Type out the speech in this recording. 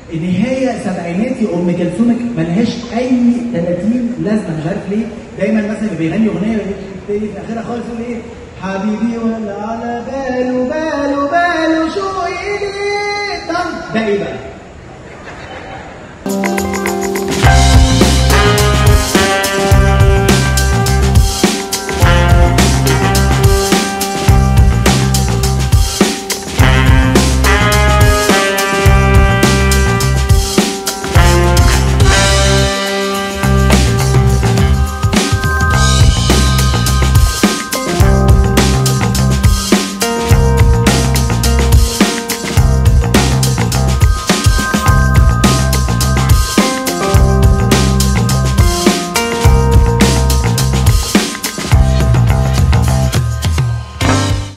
النهايه سبعيناتي ام كلثوم ملهاش اي 30 لازمه مش عارف ليه دايما مثلا بيغني اغنيه يبتدي في اخرها خالص يقول ايه حبيبي ولا على باله باله باله شو ايه طب ده ايه بقى؟